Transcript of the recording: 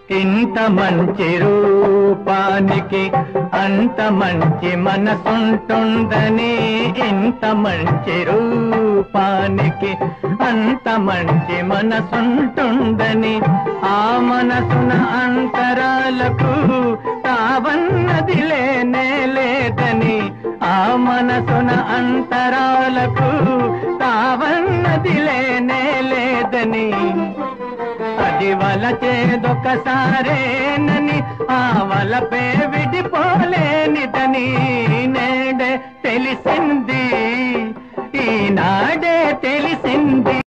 ఇంత మంచి రూపానికి అంత మంచి మనసుంటుందని ఇంత మంచి రూపానికి అంత మంచి మనసుంటుందని ఆ మనసున అంతరాలకు తావన్నది లేనే లేదని ఆ మనసున అంతరాలకు తావన్నది లేనే లేదని అది వలచేదొకసారేనని ఆ వలపే విడిపోలేనిదని నేడే తెలిసింది ఈనాడే తెలిసింది